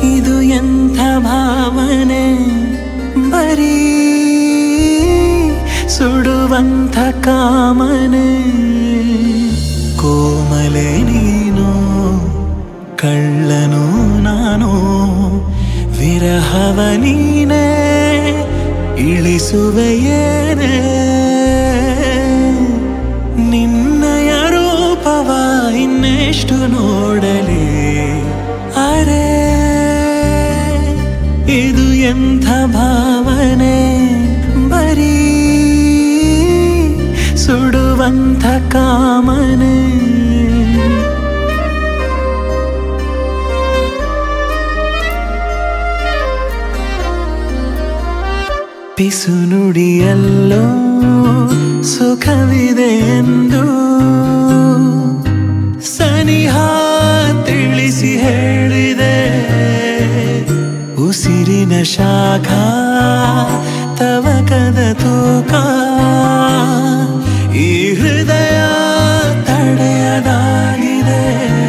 ಇದು ಎಂಥ ಭಾವನೆ ಬರೀ ಸುಡುವಂಥ ಕಾಮನೆ ಕೋಮಲೆ ನೀನು ಕಳ್ಳನು ನಾನು ವಿರಹವ ನೀನೇ ಇಳಿಸುವೆಯೇನೆ ನಿನ್ನಯ ರೂಪವ ಇನ್ನೆಷ್ಟು ನೋಡಲಿ ಅರೆ ಇದು ಎಂಥ ಭಾವನೆ ಬರೀ ಸುಡುವಂಥ ಕಾಮನೆ ಪಿಸು ನುಡಿಯಲ್ಲೋ ಸುಖವಿದೆ ಎಂದು ಸನಿಹ ತಿಳಿಸಿ ಹೇಳಿದೆ ಉಸಿರಿನ ಶಾಖ ತವಕದ ತೂಕ ಈ ಹೃದಯ ತಡೆಯದಾಗಿದೆ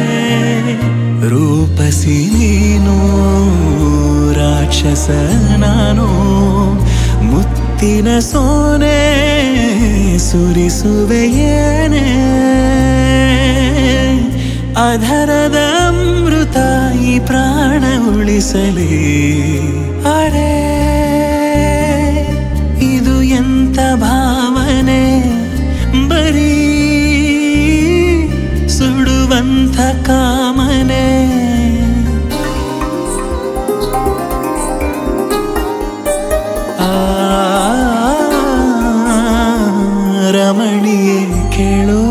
ರೂಪಸಿ ನೀನು ರಾಕ್ಷಸ ನಾನು ಮುತ್ತಿನ ಸೋನೆ ಸುರಿಸುವೆಯೇನೆ ಅಧರದ ಅಮೃತ ಈ ಪ್ರಾಣ ಉಳಿಸಲಿ ಅರೆ ಇದು ಎಂಥ ಭಾವನೆ ಬರೀ ಸುಡುವಂಥ ಕಾಮನೆ ಆ ರಮಣಿಯೇ ಕೇಳೋ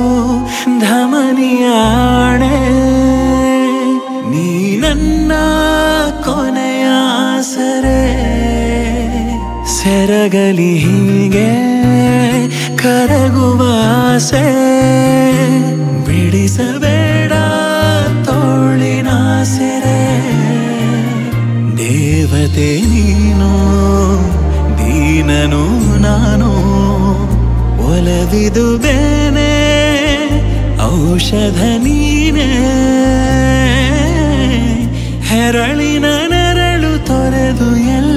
ಧಮನಿಯಾಣೆ ನೀ ನನ್ನ ಕೊನೆಯ ಸರೆ ಸೆರಗಲಿ ಹೀಗೆ ಕರಗುವ ಆಸೆ ಬಿಡಿಸಬೇಡ ತೋಳಿನ ಸೆರೆ ದೇವತೆ ನೀನು ದೀನನು ನಾನು ಒಲವಿದು ಬೇನೆ ಔಷಧ ನೀನೆ ಹೆರಳಿನ ನೆರಳು ತೊರೆದು ಎಲ್ಲ